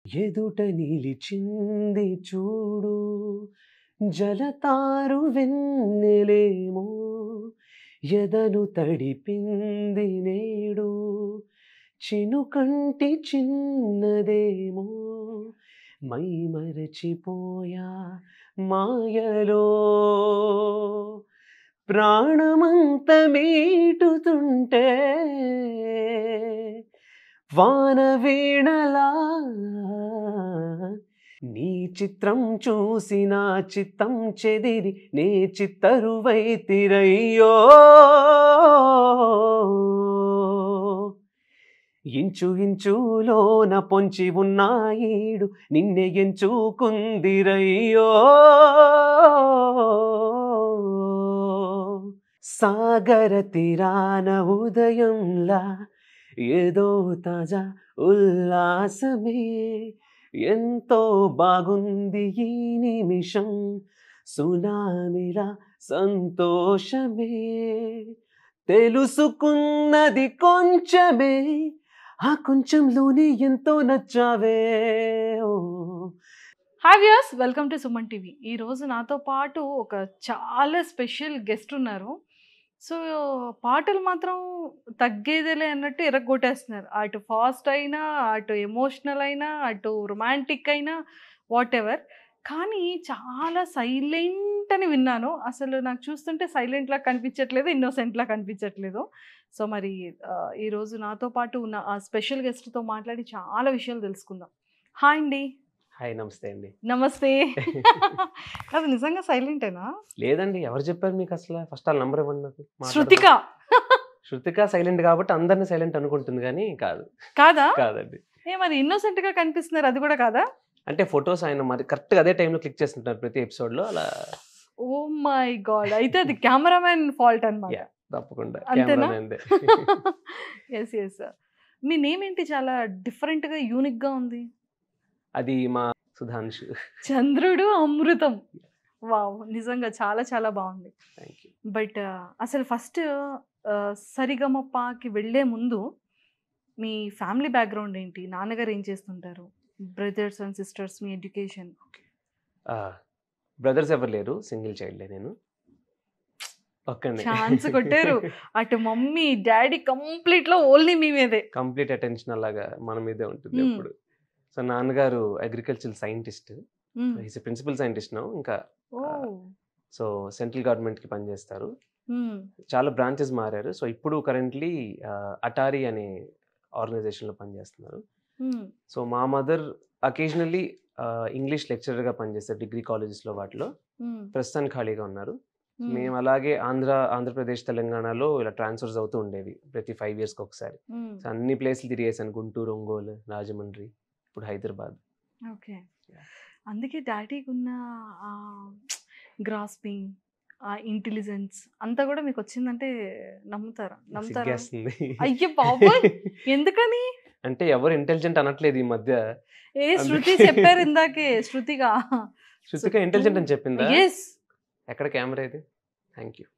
ఎదుట నిలిచింది చూడు జలతారు వెన్నెలేమో ఎదను తడిపింది నేడు చినుకంటి చిన్నదేమో మై మరచిపోయా మాయలో ప్రాణమంత మీటుతుంటే వాన వీణలా నీ చిత్రం చూసి నా చిత్తం చెదిరి నే చిత్తరువై తిరయ్యో ఇంచు ఇంచులోన పొంచి ఉన్న ఈడు నిన్నే ఎంచుకుందిరయ్యో సాగర తీరాన ఉదయంలా ఏదో తాజా ఉల్లాసమే ఎంతో బాగుంది ఈ నిమిషం సునామిలా సంతోషమే తెలుసుకున్నది కొంచెమే ఆ కొంచెంలోనే ఎంతో నచ్చావే ఓ hi views welcome to Suman TV ఈ రోజు నాతో పాటు ఒక చాలా స్పెషల్ గెస్ట్ ఉన్నారు సో పాటలు మాత్రం తగ్గేదేలే అన్నట్టు ఎరగొట్టేస్తున్నారు అటు ఫాస్ట్ అయినా అటు ఎమోషనల్ అయినా అటు రొమాంటిక్ అయినా వాట్ ఎవర్ కానీ చాలా సైలెంట్ అని విన్నాను అసలు నాకు చూస్తుంటే సైలెంట్లా కనిపించట్లేదు ఇన్నోసెంట్లా కనిపించట్లేదు సో మరి ఆ, ఈరోజు నాతో పాటు ఉన్న ఆ స్పెషల్ గెస్ట్తో మాట్లాడి చాలా విషయాలు తెలుసుకుందాం హాయ్ అండి హాయ్ నమస్తే అండి నమస్తే అది నిజంగా సైలెంటేనా లేదండి ఎవరు చెప్పారు మీకు అసలు ఫస్ట్ వాళ్ళ నంబర్ ఇవ్వండి నాకు మాట్లాడదాం. శృతిక శృతిక సైలెంట్ కాబట్టి అందరిని సైలెంట్ అనుకుంటుంది కానీ కాదు కాదా కాదండి ఏ మరి ఇన్నోసెంట్ గా కనిపిస్తున్నారు అది కూడా కాదా అంటే ఫొటోస్ ఆయన మరి కరెక్ట్గా అదే టైంలో క్లిక్ చేస్తుంటారు ప్రతి ఎపిసోడ్లో అలా ఓ మై గాడ్ అయితే అది కెమెరామెన్ ఫాల్ట్ అనమాట Yeah. తప్పకుండా అంతేనా? కెమెరానే అందే. ఎస్ ఎస్ మీ నేమ్ ఏంటి చాలా డిఫరెంట్ గా యూనిక్ గా ఉంది అది మా సుధాంశు చంద్రుడు అమృతం వావ్ నిజంగా చాలా చాలా బాగుంది థ్యాంక్ యూ బట్ అసలు ఫస్ట్ సరిగమప్పకి వెళ్ళే ముందు మీ ఫ్యామిలీ బ్యాక్గ్రౌండ్ ఏంటి నాన్నగారు ఏం చేస్తుంటారు బ్రదర్స్ అండ్ సిస్టర్స్ మీ ఎడ్యుకేషన్ బ్రదర్స్ ఎవరు లేరు సింగిల్ చైల్డ్ నేను ఒక్కడే Chance కొట్టారు. అటు మమ్మీ డాడీ కంప్లీట్ లో ఓన్లీ మీ మీదే కంప్లీట్ అటెన్షన్ అలాగా మన మీదే ఉంటుంది Hmm. ఎప్పుడు సో నాన్నగారు అగ్రికల్చరల్ సైంటిస్ట్ మ్మ్. ఈస్ ప్రిన్సిపల్ సైంటిస్ట్ నో ఇంకా ఓ సో సెంట్రల్ గవర్నమెంట్కి పనిచేస్తారు మ్మ్. చాలా బ్రాంచెస్ మారారు సో ఇప్పుడు కరెంట్లీ అటారీ అనే ఆర్గనైజేషన్లో పనిచేస్తున్నారు మ్మ్. సో మా మదర్ అకేజనల్లీ ఇంగ్లీష్ లెక్చరర్గా పనిచేస్తారు డిగ్రీ కాలేజెస్లో వాటిలో మ్మ్. ప్రస్తుతానికి ఖాళీగా ఉన్నారు మ్మ్. మేము అలాగే ఆంధ్ర ఆంధ్రప్రదేశ్ తెలంగాణలో ఇలా ట్రాన్స్ఫర్స్ అవుతూ ఉండేవి ప్రతి ఫైవ్ ఇయర్స్కి ఒకసారి మ్మ్. సో అన్ని ప్లేస్లు తిరిగేసాను గుంటూరు ఒంగోలు రాజమండ్రి ఇప్పుడు హైదరాబాద్ ఓకే అందుకే డాడీకి ఉన్న ఆ గ్రాస్పింగ్ ఆ ఇంటెలిజెన్స్ అంతా కూడా మీకు వచ్చిందంటే నమ్ముతారా నమ్ముతారా సిగ్గేస్తుంది అయ్యో బాబోయ్ ఎందుకని అంటే ఎవరు ఇంటెలిజెంట్ అనట్లేదు ఈ మధ్య ఏ అందుకే. శృతి చెప్పారు ఇందాకే శృతిగా శృతిక ఇంటెలిజెంట్ అని చెప్పిందా ఎస్ ఎక్కడ కెమెరా ఇది థ్యాంక్ యూ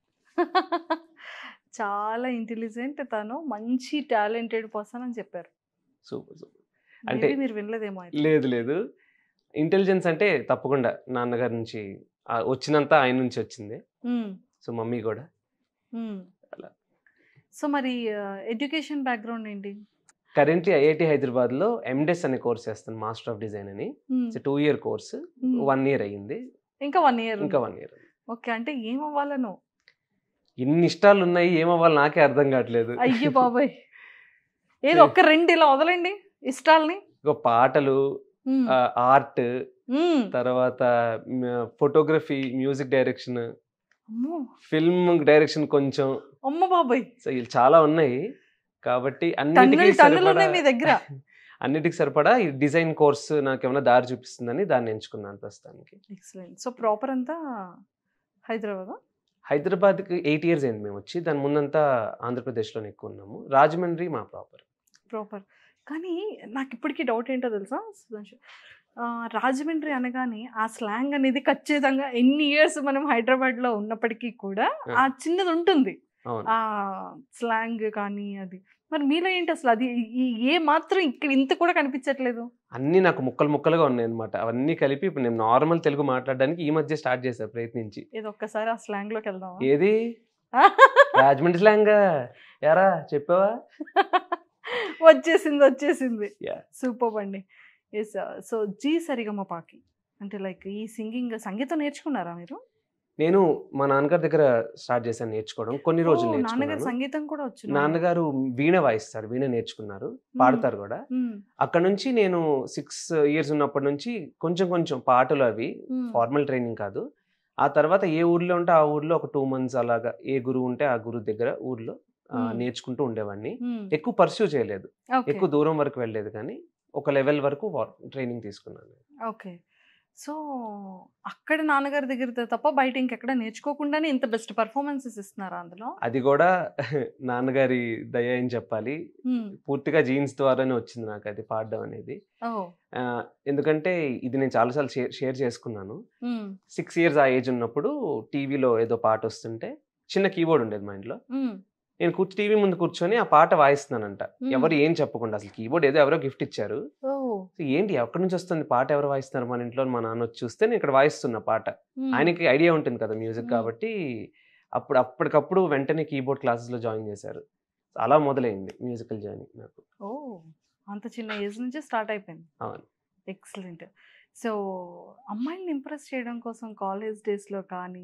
చాలా ఇంటెలిజెంట్ తను మంచి టాలెంటెడ్ పర్సన్ అని చెప్పారు సూపర్ సూపర్ అంటే- Maybe మీరు వినలేదేమో అయితే. లేదు లేదు ఇంటెలిజెన్స్ అంటే తప్పకుండా నాన్నగారి నుంచి ఆ వచ్చినంత ఆయన నుంచి వచ్చింది మ్మ్. సో మమ్మీ కూడా మ్మ్. అలా. సో మరి ఎడ్యుకేషన్ బ్యాక్గ్రౌండ్ ఏంటి కరెంట్లీ ఐఐటి హైదరాబాద్ లో ఎండెస్ అనే కోర్స్ చేస్తాను మాస్టర్ ఆఫ్ డిజైన్ అని మ్మ్. టూ ఇయర్ కోర్స్ మ్మ్. వన్ ఇయర్ అయ్యింది ఇంకా వన్ ఇయర్ ఇంకా వన్ ఇయర్ ఓకే అంటే ఏం అవ్వాలను ఇన్ని ఇష్టాలు ఉన్నాయి ఏమవ్వాలి నాకే అర్థం కావట్లేదు అయ్యో బాబాయ్ ఏదో ఒక్క రెండు ఇలా వదలండి ఇష్టాలని ఇగో పాటలు మ్మ్. ఆర్ట్ మ్మ్. తర్వాత ఫోటోగ్రఫీ మ్యూజిక్ డైరెక్షన్ అమ్మో ఫిల్మ్ డైరెక్షన్ కొంచెం అమ్మ బాబాయ్ సో ఇవి చాలా ఉన్నాయి కాబట్టి అన్నిటికీ టన్నులు టన్నులు సరిపడా ఉన్నాయి మీ దగ్గర అన్నిటికి సరిపడా ఈ డిజైన్ కోర్స్ నాకు ఏమైనా దారి చూపిస్తుందని దాన్ని ఎంచుకున్నాను ప్రస్తుతానికి ఎక్సలెంట్ సో ప్రాపర్ అంతా హైదరాబాద్ హైదరాబాద్కి ఎయిట్ ఇయర్స్ అయింది మేము వచ్చి దాని ముందంతా ఆంధ్రప్రదేశ్లోనే ఎక్కువ ఉన్నాము రాజమండ్రి మా ప్రాపర్ ప్రాపర్ కానీ నాకు ఇప్పటికీ డౌట్ ఏంటో తెలుసా సుధాంశు ఆ, రాజమండ్రి అనగానే ఆ స్లాంగ్ అనేది ఖచ్చితంగా ఎన్ని ఇయర్స్ మనం హైదరాబాద్లో ఉన్నప్పటికీ కూడా ఆ చిన్నది ఉంటుంది అవును ఆ స్లాంగ్ కానీ అది మరి మీలో ఏంటి అసలు అది ఈ- ఏ మాత్రం ఇక్కడ ఇంత కూడా కనిపించట్లేదు అన్నీ నాకు ముక్కలు ముక్కలుగా ఉన్నాయి అనమాట అవన్నీ కలిపి ఇప్పుడు నేను నార్మల్ తెలుగు మాట్లాడడానికి ఈ మధ్య స్టార్ట్ చేశాను ప్రయత్నించి ఇది ఒక్కసారి ఆ స్లాంగ్ లోకి వెళ్దాం ఏది రాజమండ్రి స్లాంగ్ ఎరా చెప్పావా వచ్చేసింది వచ్చేసింది Yeah. సూపర్ అండి ఎస్ సో జీ సరిగమ పాకి అంటే లైక్ ఈ సింగింగ్ సంగీతం నేర్చుకున్నారా మీరు నేను మా నాన్నగారి దగ్గర స్టార్ట్ చేశాను నేర్చుకోవడం కొన్ని రోజులు ఓ, నాన్నగారు నేర్చుకున్నాను సంగీతం కూడా వచ్చు నాన్నగారు వీణ వాయిస్తారు వీణ నేర్చుకున్నారు పాడతారు కూడా అక్కడ నుంచి నేను సిక్స్ ఇయర్స్ ఉన్నప్పటి నుంచి కొంచెం కొంచెం పాటలు అవి ఫార్మల్ ట్రైనింగ్ కాదు ఆ తర్వాత ఏ ఊర్లో ఉంటే ఆ ఊర్లో ఒక టూ మంత్స్ అలాగా ఏ గురువు ఉంటే ఆ గురువు దగ్గర ఊర్లో ఆ, Hmm. నేర్చుకుంటూ ఉండేవాడిని ఎక్కువ పర్స్యూ చేయలేదు ఎక్కువ దూరం వరకు వెళ్ళలేదు కానీ ఒక లెవెల్ వరకు ట్రైనింగ్ తీసుకున్నాను ఓకే సో అక్కడ నాన్నగారి దగ్గర తప్ప బయట ఇంకెక్కడ నేర్చుకోకుండానే ఇంత బెస్ట్ పర్ఫార్మెన్సెస్ ఇస్తున్నారా అందులో అది కూడా నాన్నగారి దయ అని చెప్పాలి Hmm. పూర్తిగా జీన్స్ ద్వారానే వచ్చింది నాకు అది పాడడం అనేది ఓ ఆ, ఎందుకంటే ఇది నేను చాలాసార్లు షేర్ షేర్ చేసుకున్నాను Hmm. సిక్స్ ఇయర్స్ ఆ ఏజ్ ఉన్నప్పుడు టీవీలో ఏదో పాట వస్తుంటే చిన్న కీబోర్డ్ ఉండేది మా ఇంట్లో Hmm. నేను కూర్చు టీవీ ముందు కూర్చొని ఆ పాట వాయిస్తున్నానంట Hmm. ఎవరు ఏం చెప్పకుండా అసలు కీబోర్డ్ ఏదో ఎవరో గిఫ్ట్ ఇచ్చారు ఓ సో ఏంటి ఎక్కడి నుంచి వస్తుంది పాట ఎవరు వాయిస్తున్నారు మన ఇంట్లో అని మా నాన్న వచ్చి చూస్తే నేను ఇక్కడ వాయిస్తున్న పాట Hmm. ఆయనకి ఐడియా ఉంటుంది కదా మ్యూజిక్ Hmm. కాబట్టి అప్పుడు అప్పటికప్పుడు వెంటనే కీబోర్డ్ క్లాసెస్లో జాయిన్ చేశారు అలా మొదలైంది మ్యూజికల్ జర్నీ నాకు ఓ అంత చిన్న ఏజ్ నుంచి స్టార్ట్ అయిపోయింది అవును ఎక్సలెంట్ సో అమ్మాయిల్ని ఇంప్రెస్ చేయడం కోసం కాలేజ్ డేస్లో కానీ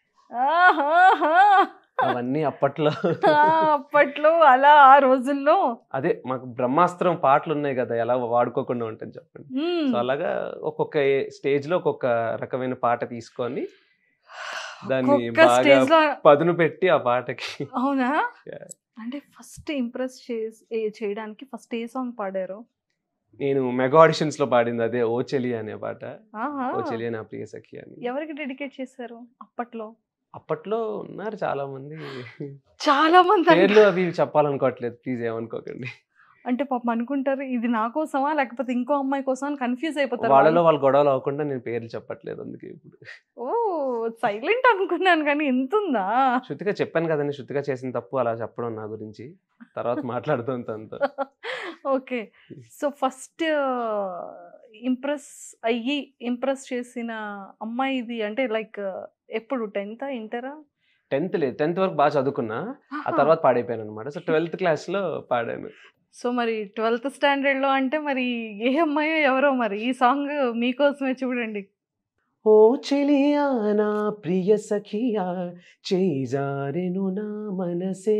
ఆహాహా. అవన్నీ అప్పట్లో ఆ, అప్పట్లో అలా ఆ రోజుల్లో అదే మాకు బ్రహ్మాస్త్రం పాటలు ఉన్నాయి కదా ఎలా వాడుకోకుండా ఉంటుంది చెప్పండి మ్మ్. సో అలాగా ఒక్కొక్క స్టేజ్ లో ఒక్కొక్క రకమైన పాట తీసుకొని దాన్ని ఒక్కొక్క బాగా స్టేజ్ లో పదును పెట్టి ఆ పాటకి అవునా Yeah. అంటే ఫస్ట్ ఇంప్రెస్ చేయడానికి ఫస్ట్ ఏ సాంగ్ పాడారు నేను మెగా ఆడిషన్స్ లో పాడింది అదే ఓ చెలి అనే పాట ఆహా. ఓ చెలి నా ప్రియ సఖి అని ఎవరికి డెడికేట్ చేశారు అప్పట్లో అప్పట్లో ఉన్నారు చాలా మంది చాలా మంది అంట- పేర్లు అవి చెప్పాలనుకోవట్లేదు ప్లీజ్ ఏమనుకోకండి అంటే పాపం అనుకుంటారు ఇది నా కోసమా లేకపోతే ఇంకో అమ్మాయి కోసం అని కన్ఫ్యూజ్ అయిపోతారు వాళ్ళలో వాళ్ళు. వాళ్ళు గొడవలు అవ్వకుండా నేను పేర్లు చెప్పట్లేదు అందుకే ఇప్పుడు ఓ సైలెంట్ అనుకున్నాను కానీ ఎంత ఉందా శృతిగా చెప్పాను కదండి శృతిగా చేసిన తప్పు అలా చెప్పడం నా గురించి తర్వాత మాట్లాడుతాం తనతో ఓకే సో ఫస్ట్ ఇంప్రెస్ అయ్యి ఇంప్రెస్ చేసిన అమ్మాయి ఇది అంటే లైక్ ఎప్పుడు టెన్త్ ఇంటరా టెన్త్ లేదు టెన్త్ వరకు బాగా చదువుకున్నా ఆ తర్వాత పాడైపోయాను అనమాట సో ట్వెల్త్ క్లాస్ లో పాడాను సో మరి ట్వెల్త్ స్టాండర్డ్ లో అంటే మరి ఏ అమ్మాయో ఎవరో మరి ఈ సాంగ్ మీకోసమే చూడండి ఓ చెలియా నా ప్రియ సఖియా చేజారెను నా మనసే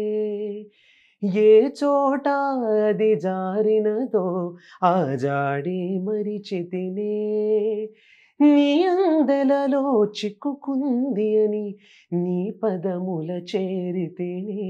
ఏ చోట అది జారినదో ఆ జాడి మరిచితినే నీ అందెలలో చిక్కుకుంది అని నీ పదముల చేరితేనే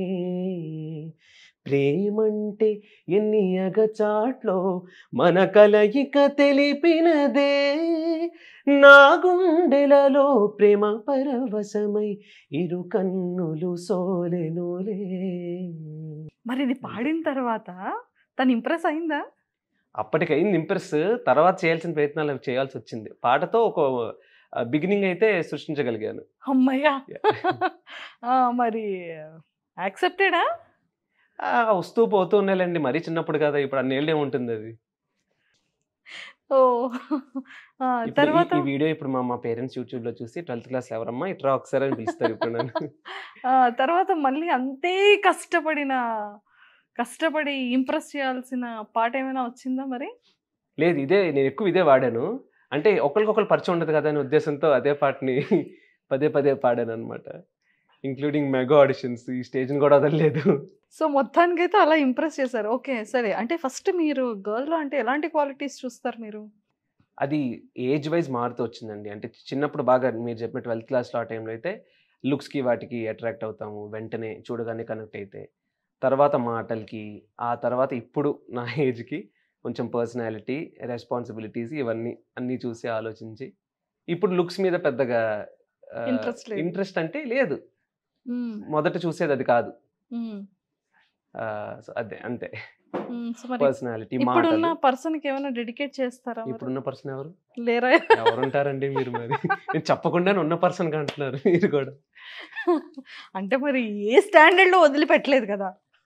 ప్రేమంటే ఎన్ని అగచాట్లో మన కలయిక తెలిపినదే నా గుండెలలో ప్రేమ పరవశమై ఇరు కన్నులు సోలెనులే మరి ఇది పాడిన తర్వాత తను ఇంప్రెస్ అయిందా అప్పటికైంది ఇంప్రెస్ తర్వాత చేయాల్సిన ప్రయత్నాలు అవి చేయాల్సి వచ్చింది పాటతో ఒక బిగినింగ్ అయితే సృష్టించగలిగాను అమ్మయ్యా ఆ, మరి యాక్సెప్టెడా ఆ, వస్తూ పోతూ ఉన్నాయండి మరీ చిన్నప్పుడు కదా ఇప్పుడు అన్నేళ్ళు ఏముంటుంది అది ఓ ఆ, ఇప్పుడు ఈ- తర్వాత ఈ వీడియో ఇప్పుడు మా మా పేరెంట్స్ యూట్యూబ్ లో చూసి ట్వెల్త్ క్లాస్ ఎవరమ్మా ఇట్రా ఒకసారి అని పిలుస్తారు ఇప్పుడు నన్ను ఆ, తర్వాత మళ్ళీ అంతే కష్టపడిన కష్టపడి ఇంప్రెస్ చేయాల్సిన పాట ఏమైనా వచ్చిందా మరి లేదు ఇదే నేను ఎక్కువ ఇదే వాడాను అంటే ఒకరికొకరు పరిచయం ఉండదు కదా అనే ఉద్దేశంతో అదే పాటని పదే పదే పాడాను అనమాట ఇంక్లూడింగ్ మెగా ఆడిషన్స్ ఈ స్టేజ్ని కూడా వదలలేదు సో మొత్తానికైతే అలా ఇంప్రెస్ చేశారు ఓకే సరే అంటే ఫస్ట్ మీరు గర్ల్లో అంటే ఎలాంటి క్వాలిటీస్ చూస్తారు మీరు అది ఏజ్ వైజ్ మారుతూ వచ్చిందండి అంటే చిన్నప్పుడు బాగా మీరు చెప్పిన ట్వెల్త్ క్లాస్లో ఆ టైంలో అయితే లుక్స్కి వాటికి అట్రాక్ట్ అవుతాము వెంటనే చూడగానే కనెక్ట్ అయితే తర్వాత మాటలకి ఆ తర్వాత ఇప్పుడు నా ఏజ్కి కొంచెం పర్సనాలిటీ రెస్పాన్సిబిలిటీస్ ఇవన్నీ అన్నీ చూసి ఆలోచించి ఇప్పుడు లుక్స్ మీద పెద్దగా Interest లేదు. ఇంట్రెస్ట్ అంటే లేదు మ్మ్. మొదట చూసేది అది కాదు మ్మ్. ఆ, so అదే అంతే మ్మ్. సో మరి పర్సనాలిటీ ఇప్పుడున్న మాటలు పర్సన్ కి ఏమైనా డెడికేట్ చేస్తారా మరి? ఇప్పుడున్న పర్సన్ ఎవరు లేరా ఎవరుంటారండి మీరు మరి నేను చెప్పకుండానే ఉన్న పర్సన్ అంటున్నారు మీరు కూడా అంటే మరి ఏ స్టాండర్డ్ లో వదిలిపెట్టలేదు కదా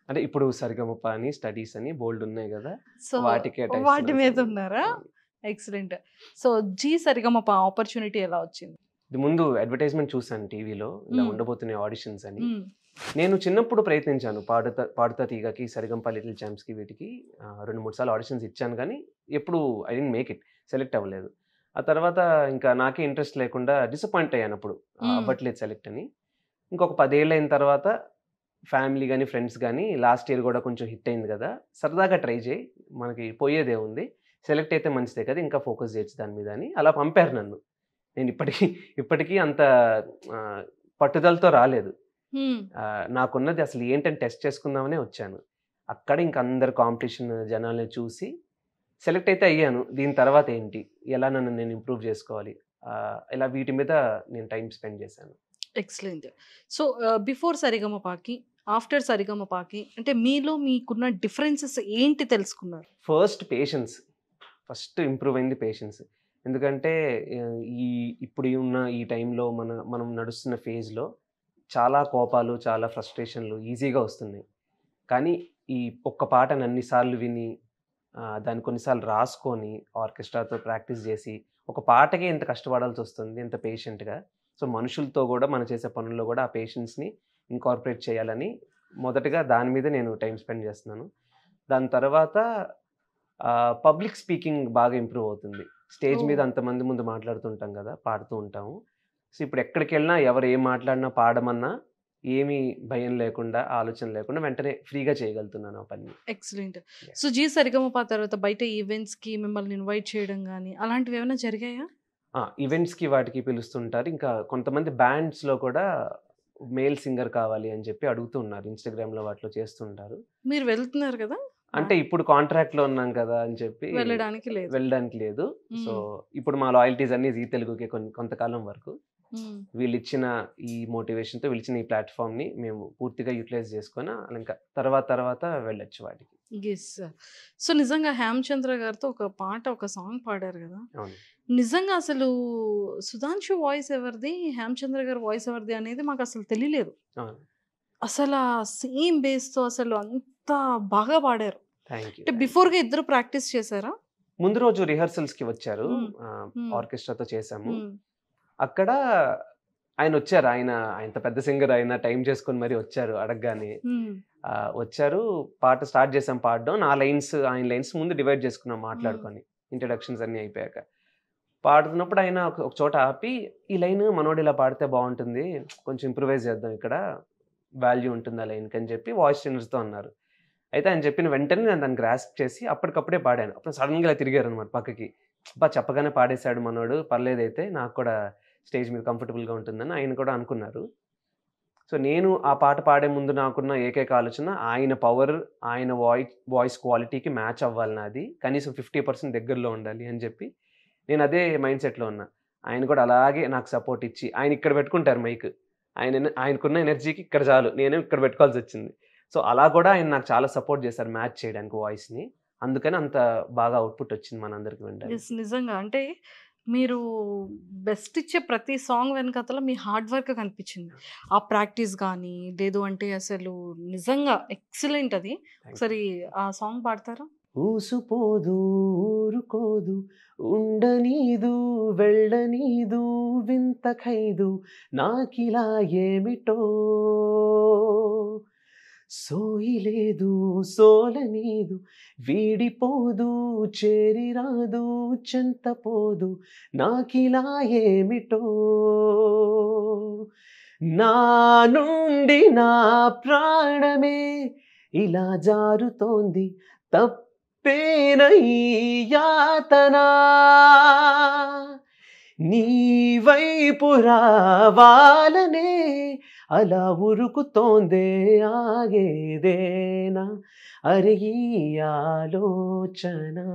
అంటే ఇప్పుడు సరిగమప అని స్టడీస్ అని బోల్డ్ ఉన్నాయి కదా సో వాటికే వాటి మీద ఉన్నారా excellent so Zee Saregamapa opportunity ఎలా వచ్చింది ఇది ముందు అడ్వర్టైజ్మెంట్ చూసాను టీవీలో ఇలా మ్మ్. ఉండబోతున్నాయి ఆడిషన్స్ అని మ్మ్. నేను చిన్నప్పుడు ప్రయత్నించాను పాడుతా పాడుతా తీగకి సరిగంప లిటిల్ ఛాంప్స్కి వీటికి ఆ, రెండు మూడు సార్లు ఆడిషన్స్ ఇచ్చాను కానీ ఎప్పుడు I didn't make it select అవ్వలేదు ఆ తర్వాత ఇంకా నాకే ఇంట్రెస్ట్ లేకుండా డిసప్పాయింట్ అయ్యాను అప్పుడు ఆ, మ్మ్. అవ్వట్లేదు సెలెక్ట్ అని ఇంకొక పదేళ్ళు అయిన తర్వాత ఫ్యామిలీ కానీ ఫ్రెండ్స్ కానీ లాస్ట్ ఇయర్ కూడా కొంచెం హిట్ అయింది కదా సరదాగా ట్రై చేయి మనకి పోయేదే ఉంది సెలెక్ట్ అయితే మంచిదే కదా ఇంకా ఫోకస్ చేయొచ్చు దాని మీద అని అలా పంపారు నన్ను నేను ఇప్పటికీ ఇప్పటికీ అంత ఆ, పట్టుదలతో రాలేదు మ్మ్. ఆ, నాకున్నది అసలు ఏంటని టెస్ట్ చేసుకుందామనే వచ్చాను అక్కడ ఇంక అందరు కాంపిటీషన్ జనాల్ని చూసి సెలెక్ట్ అయితే అయ్యాను దీని తర్వాత ఏంటి ఎలా నన్ను నేను ఇంప్రూవ్ చేసుకోవాలి ఆ, ఇలా వీటి మీద నేను టైం స్పెండ్ చేశాను ఎక్సలెంట్ సో బిఫోర్ సరిగమపాకి ఆఫ్టర్ సరిగమపాకి అంటే మీలో మీకున్న డిఫరెన్సెస్ ఏంటి తెలుసుకున్నారు ఫస్ట్ పేషెన్స్ ఫస్ట్ ఇంప్రూవ్ అయింది పేషెన్స్ ఎందుకంటే ఆ, ఈ ఇప్పుడు ఉన్న ఈ టైంలో మన మనం నడుస్తున్న ఫేజ్లో చాలా కోపాలు చాలా ఫ్రస్ట్రేషన్లు ఈజీగా వస్తున్నాయి కానీ ఈ ఒక్క పాటను అన్నిసార్లు విని ఆ, దాన్ని కొన్నిసార్లు రాసుకొని ఆర్కెస్ట్రాతో ప్రాక్టీస్ చేసి ఒక పాటకే ఇంత కష్టపడాల్సి వస్తుంది ఇంత పేషెంట్గా సో మనుషులతో కూడా మనం చేసే పనుల్లో కూడా ఆ పేషెన్స్ని ఇంకార్పొరేట్ చేయాలని మొదటగా దాని మీద నేను టైం స్పెండ్ చేస్తున్నాను దాని తర్వాత పబ్లిక్ స్పీకింగ్ బాగా ఇంప్రూవ్ అవుతుంది స్టేజ్ మీద Oh. అంతమంది ముందు మాట్లాడుతుంటాం కదా పాడుతూ ఉంటాము సో ఇప్పుడు ఎక్కడికి వెళ్ళినా ఎవరు ఏం మాట్లాడినా పాడమన్నా ఏమీ భయం లేకుండా ఆలోచన లేకుండా వెంటనే ఫ్రీగా చేయగలుగుతున్నాను ఆ పని ఎక్సలెంట్ సో జీ సరిగమప తర్వాత బయట ఈవెంట్స్ కి మిమ్మల్ని ఇన్వైట్ చేయడం కానీ అలాంటివి ఏమైనా జరిగాయా ఈవెంట్స్కి వాటికి పిలుస్తుంటారు ఇంకా కొంతమంది బ్యాండ్స్లో కూడా మేల్ సింగర్ కావాలి అని చెప్పి అడుగుతూ ఉన్నారు ఇన్స్టాగ్రామ్లో వాటిలో చేస్తుంటారు మీరు వెళ్తున్నారు కదా అంటే ఇప్పుడు కాంట్రాక్ట్లో ఉన్నాం కదా అని చెప్పి వెళ్ళడానికి లేదు వెళ్ళడానికి లేదు మ్మ్. సో ఇప్పుడు మా లాయల్టీస్ అన్ని జీ తెలుగుకి కొన్ని కొంతకాలం వరకు మ్మ్. వీళ్ళు ఇచ్చిన ఈ మోటివేషన్తో వీళ్ళు ఇచ్చిన ఈ ప్లాట్ఫామ్ని మేము పూర్తిగా యూటిలైజ్ చేసుకొని ఇంకా తర్వాత తర్వాత వెళ్ళొచ్చు వాటికి ఎస్ సో నిజంగా హేమచంద్ర గారితో ఒక పాట ఒక సాంగ్ పాడారు కదా అవును నిజంగా అసలు సుధాంశు వాయిస్ ఎవరిది హేమచంద్ర గారి వాయిస్ ఎవరిది అనేది మాకు అసలు తెలియలేదు అవును అసలు సేమ్ బేస్తో అసలు అంత బాగా పాడారు థ్యాంక్ యూ అంటే బిఫోర్గా ఇద్దరు ప్రాక్టీస్ చేశారా ముందు రోజు రిహర్సల్స్కి వచ్చారు మ్మ్. మ్మ్. ఆర్కెస్ట్రాతో చేశాము మ్మ్. అక్కడ ఆయన వచ్చారు ఆయన ఆయన పెద్ద సింగర్ ఆయన టైం చేసుకొని మరి వచ్చారు అడగగానే మ్మ్. ఆ, వచ్చారు పాట స్టార్ట్ చేసాం పాడడం నా లైన్స్ ఆయన లైన్స్ ముందు డివైడ్ చేసుకున్నాం మాట్లాడుకొని ఇంట్రడక్షన్స్ అన్నీ అయిపోయాక పాడుతున్నప్పుడు ఆయన ఒక ఒక చోట ఆపి ఈ లైన్ మనోడు ఇలా పాడితే బాగుంటుంది కొంచెం ఇంప్రూవైజ్ చేద్దాం ఇక్కడ వాల్యూ ఉంటుంది ఆ లైన్కి అని చెప్పి వాయిస్ తో అన్నారు అయితే ఆయన చెప్పిన వెంటనే నేను దాన్ని గ్రాస్ప్ చేసి అప్పటికప్పుడే పాడాను అప్పుడు సడన్గా ఇలా తిరిగారు అనమాట పక్కకి బా చెప్పగానే పాడేశాడు మనోడు పర్లేదైతే నాకు కూడా స్టేజ్ మీద కంఫర్టబుల్గా ఉంటుందని ఆయన కూడా అనుకున్నారు సో నేను ఆ పాట పాడే ముందు నాకున్న ఏకైక ఆలోచన ఆయన పవర్ ఆయన వాయిస్ వాయిస్ క్వాలిటీకి మ్యాచ్ అవ్వాలి నాది కనీసం ఫిఫ్టీ పర్సెంట్ దగ్గరలో ఉండాలి అని చెప్పి నేను అదే మైండ్ సెట్లో ఉన్నా ఆయన కూడా అలాగే నాకు సపోర్ట్ ఇచ్చి ఆయన ఇక్కడ పెట్టుకుంటారు మైక్ ఆయన ఎన- ఆయనకున్న ఎనర్జీకి ఇక్కడ చాలు నేనే ఇక్కడ పెట్టుకోవాల్సి వచ్చింది సో అలా కూడా ఆయన నాకు చాలా సపోర్ట్ చేశారు మ్యాచ్ చేయడానికి వాయిస్ని అందుకని అంత బాగా అవుట్పుట్ వచ్చింది మనందరికి వినడానికి Yes, నిజంగా అంటే మీరు బెస్ట్ ఇచ్చే ప్రతి సాంగ్ వెనకతల మీ హార్డ్ వర్క్ కనిపించింది ఆ ప్రాక్టీస్ కానీ లేదు అంటే అసలు నిజంగా ఎక్సలెంట్ అది ఒకసారి ఆ సాంగ్ పాడతారా ఊసుపోదు ఊరుకోదు ఉండనీదు వెళ్ళనీదు వింత ఖైదు నాకిలా ఏమిటో సోయిలేదు సోలనీదు వీడిపోదు చేరిరాదు చెంతపోదు నాకిలా ఏమిటో నా నుండి నా ప్రాణమే ఇలా జారుతోంది తప్పేన ఈ యాతన నీ వైపు రావాలనే అలా ఉరుకుతోందే ఆగేదేనా అరిగి ఆలోచన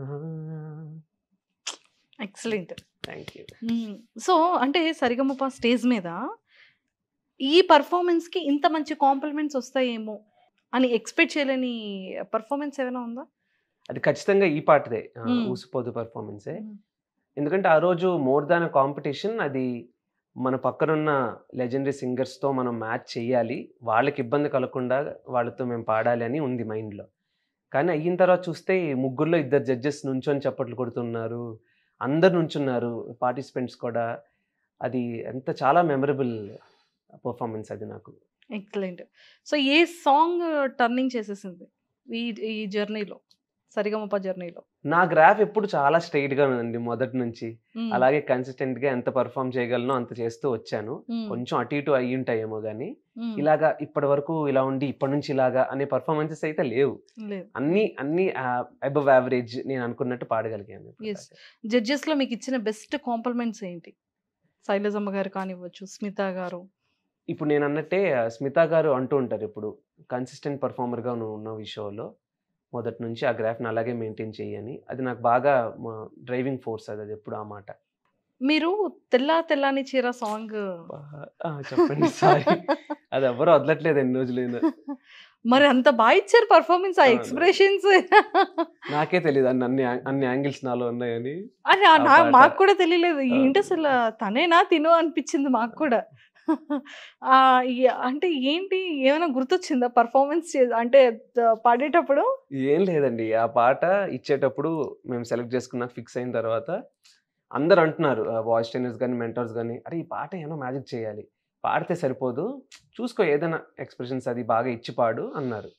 ఎక్సలెంట్ థ్యాంక్ యూ సో అంటే సరిగమప స్టేజ్ మీద ఈ పర్ఫార్మెన్స్కి ఇంత మంచి కాంప్లిమెంట్స్ వస్తాయేమో అని ఎక్స్పెక్ట్ చేయలేని పర్ఫార్మెన్స్ ఏమైనా ఉందా అది ఖచ్చితంగా ఈ పాటదే ఆ, Hmm. ఊసిపోదు పర్ఫార్మెన్సే ఎందుకంటే ఆ రోజు మోర్ దాన్ కాంపిటీషన్ అది మన పక్కనున్న లెజెండరీ సింగర్స్తో మనం మ్యాచ్ చేయాలి వాళ్ళకి ఇబ్బంది కలగకుండా వాళ్ళతో మేము పాడాలి అని ఉంది మైండ్లో కానీ అయిన తర్వాత చూస్తే ఈ ముగ్గురులో ఇద్దరు జడ్జెస్ నుంచొని చప్పట్లు కొడుతున్నారు అందరు నుంచున్నారు పార్టిసిపెంట్స్ కూడా అది ఎంత చాలా మెమరబుల్ పర్ఫార్మెన్స్ అది నాకు ఎక్సలెంట్ సో ఏ సాంగ్ టర్నింగ్ చేసేసింది ఈ ఈ జర్నీలో సరిగమప జర్నీలో నా గ్రాఫ్ ఎప్పుడు చాలా straight గా ఉందండి మొదటి నుంచి అలాగే consistent గా ఎంత పర్ఫామ్ చేయగలనో అంత చేస్తూ వచ్చాను కొంచెం అటు ఇటు అయ్యి ఉంటాయేమో కానీ ఇలాగా ఇప్పటి వరకు ఇలా ఉండి ఇప్పటి నుంచి ఇలాగా అనే పర్ఫార్మెన్సెస్ అయితే లేవు లేదు అన్ని అన్ని అబవ్ యావరేజ్ నేను అనుకున్నట్టు పాడగలిగాను Yes. జడ్జెస్ లో మీకు ఇచ్చిన బెస్ట్ కాంప్లిమెంట్స్ ఏంటి శైలజమ్మ గారు కానివ్వచ్చు స్మిత గారు ఇప్పుడు నేను అన్నట్టే ఆ, స్మిత గారు అంటూ ఉంటారు ఇప్పుడు కన్సిస్టెంట్ పర్ఫార్మర్గా నువ్వు ఉన్నావు ఈ షోలో మొదటి నుంచి ఆ గ్రాఫ్ని అలాగే మెయింటైన్ చేయని అది నాకు బాగా డ్రైవింగ్ ఫోర్స్ అది అది ఎప్పుడు ఆ మాట మీరు తెల్లా తెల్లాని చీర సాంగ్ ఆ, చెప్పండి సారీ అది ఎవరు వదలట్లేదు ఎన్ని రోజులైనా మరి అంత బాగా ఇచ్చారు పర్ఫార్మెన్స్ ఆ అవును. ఎక్స్ప్రెషన్స్ నాకే తెలియదు అన్ని అన్ని అన్ని యాంగిల్స్ నాలో ఉన్నాయని అరే ఆ ఆ నా- పాట. మాకు కూడా తెలియలేదు ఆ. ఏంటి అసలు తనేనా తిను అనిపించింది మాకు కూడా ఆ, ఈ- అంటే ఏంటి ఏమైనా గుర్తొచ్చిందా పర్ఫార్మెన్స్ అంటే త- పాడేటప్పుడు ఏం లేదండి ఆ పాట ఇచ్చేటప్పుడు మేము సెలెక్ట్ చేసుకున్న ఫిక్స్ అయిన తర్వాత అందరు అంటున్నారు వాయిస్ ట్రైనర్స్ కానీ మెంటర్స్ కానీ అరే ఈ పాట ఏమో మ్యాజిక్ చేయాలి పాడితే సరిపోదు చూసుకో ఏదైనా ఎక్స్ప్రెషన్స్ అది బాగా ఇచ్చి పాడు అన్నారు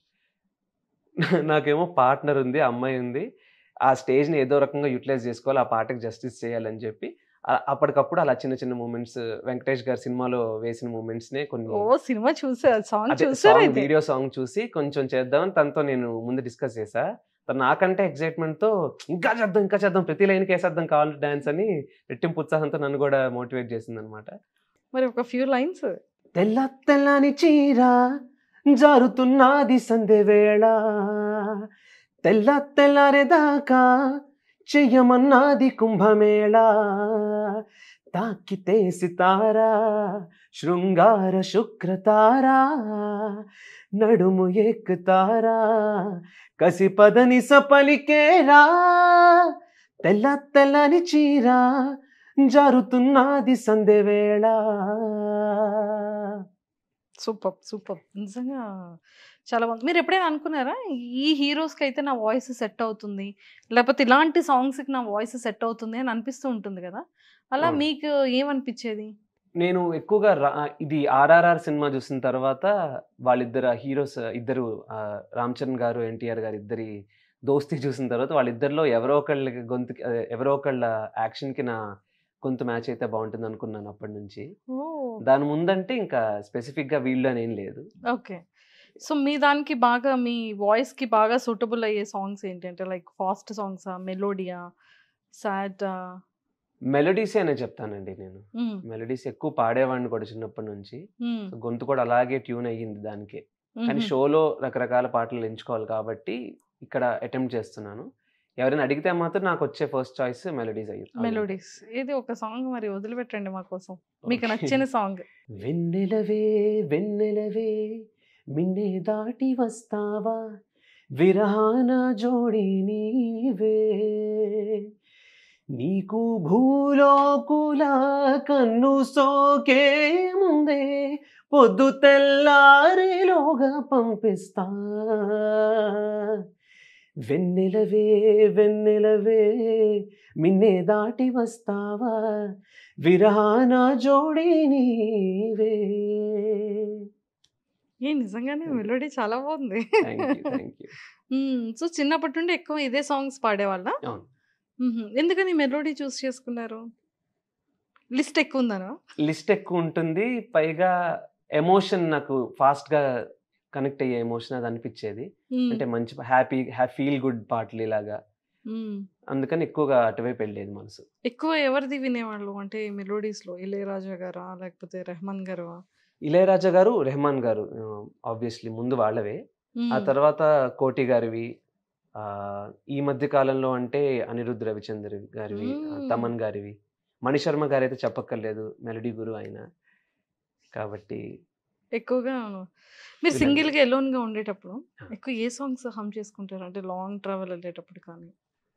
నాకేమో పార్ట్నర్ ఉంది అమ్మాయి ఉంది ఆ స్టేజ్ని ఏదో రకంగా యూటిలైజ్ చేసుకోవాలి ఆ పాటకి జస్టిస్ చేయాలని చెప్పి ఆ- అప్పటికప్పుడు అలా చిన్న చిన్న మూమెంట్స్ వెంకటేష్ గారి సినిమాలో వేసిన మూమెంట్స్నే కొన్ని ఓ సినిమా చూసా సాంగ్ అదే చూసారా సాంగ్ అయితే వీడియో సాంగ్ చూసి కొంచెం చేద్దామని తనతో నేను ముందు డిస్కస్ చేశా తను నాకంటే ఎక్సైట్మెంట్ తో ఇంకా చేద్దాం ఇంకా చేద్దాం ప్రతి లైన్ వేసేద్దాం కావాలి డాన్స్ అని రెట్టింపు ఉత్సాహంతో నన్ను కూడా మోటివేట్ చేసింది అనమాట మరి ఒక ఫ్యూ లైన్స్ తెల్ల తెల్లని చీర జారుతున్నది సంధ్య వేళ తెల్ల తెల్లారేదాకా చెయ్యమన్నది కుంభమేళ తాకితే సితారా శృంగార శుక్రతారా నడుము ఎక్కుతారా కసి పదని సపలికేరా తెల్ల తెల్లని చీర జారుతున్నది సంధ్య వేళ సూపర్ సూపర్ నిజంగా చాలా బాగుంది మీరు ఎప్పుడైనా అనుకున్నారా ఈ హీరోస్కి అయితే నా వాయిస్ సెట్ అవుతుంది లేకపోతే ఇలాంటి సాంగ్స్కి నా వాయిస్ సెట్ అవుతుంది అని అనిపిస్తూ ఉంటుంది కదా అలా అవును. మీకు ఏమనిపించేది నేను ఎక్కువగా రా- ఇది ఆర్ఆర్ఆర్ సినిమా చూసిన తర్వాత వాళ్ళిద్దరు హీరోస్ ఇద్దరు ఆ, రామ్ చరణ్ గారు ఎన్టీఆర్ గారు ఇద్దరి దోస్తి చూసిన తర్వాత వాళ్ళిద్దరిలో ఎవరో ఒకళ్ళ గొంతు ఎవరో ఒకళ్ళ యాక్షన్కి నా గొంతు మ్యాచ్ అయితే బాగుంటుంది అనుకున్నాను అప్పటి నుంచి ఓ దాని ముందంటే ఇంకా స్పెసిఫిక్గా వీళ్ళు అని ఏం లేదు ఓకే సో మీ దానికి బాగా మీ వాయిస్కి బాగా సూటబుల్ అయ్యే సాంగ్స్ ఏంటంటే లైక్ ఫాస్ట్ సాంగ్సా మెలోడియా సాడ్ మెలడీసే అనే చెప్తానండి నేను మెలడీస్ ఎక్కువ పాడేవాడిని కూడా చిన్నప్పటి నుంచి సో గొంతు కూడా అలాగే ట్యూన్ అయ్యింది దానికి కానీ షోలో రకరకాల పాటలు ఎంచుకోవాలి కాబట్టి ఇక్కడ అటెంప్ట్ చేస్తున్నాను ఎవరైనా అడిగితే మాత్రం నాకు వచ్చే ఫస్ట్ చాయిస్ మెలడీస్ అయ్యి మెలోడీస్ ఇది ఒక సాంగ్ మరి వదిలిపెట్టండి మా కోసం మీకు నచ్చిన సాంగ్ వెన్నెలవే వెన్నెలవే మిన్నే దాటి వస్తావా విరహాన జోడి నీవే నీకు భూలోకుల కన్ను సోకే ముందే పొద్దు తెల్లారేలోగా పంపిస్తా వెన్నెలవే వెన్నెలవే మిన్నే దాటి వస్తావా విరహాన జోడి నీవే ఏ నిజంగానే మెలోడీ చాలా బాగుంది thank you thank you so చిన్నప్పటి నుండి ఎక్కువ ఇదే సాంగ్స్ పాడేవాళ్ళ అవును మ్మ్. ఎందుకని మెలోడీ చూస్ చేసుకున్నారు లిస్ట్ ఎక్కువ ఉందనా లిస్ట్ ఎక్కువ ఉంటుంది పైగా ఎమోషన్ నాకు ఫాస్ట్ గా కనెక్ట్ అయ్యే ఎమోషన్ అది అనిపించేది మ్మ్. అంటే మంచి హ్యాపీ ఫీల్ గుడ్ పాటలు ఇలాగా మ్మ్. అందుకని ఎక్కువగా అటువైపు వెళ్ళేది మనసు ఎక్కువ ఎవరిది వినేవాళ్ళు అంటే మెలోడీస్ లో ఇళయరాజా గారా లేకపోతే రెహమాన్ గారు ఇళయరాజా గారు రెహమాన్ గారు ఆబ్వియస్లీ ముందు వాళ్ళవే ఆ తర్వాత కోటి గారివి ఆ, ఈ మధ్య కాలంలో అంటే అనిరుద్ధ్ రవిచంద్ర గారివి ఆ, మ్మ్. తమన్ గారివి మణిశర్మ గారు అయితే చెప్పక్కర్లేదు మెలడీ గురు ఆయన కాబట్టి ఎక్కువగా మీరు వినండి. సింగిల్ గా ఎలోన్ గా ఉండేటప్పుడు ఆ. ఎక్కువ ఏ సాంగ్స్ హమ్ చేసుకుంటారు అంటే లాంగ్ ట్రావెల్ వెళ్ళేటప్పుడు కానీ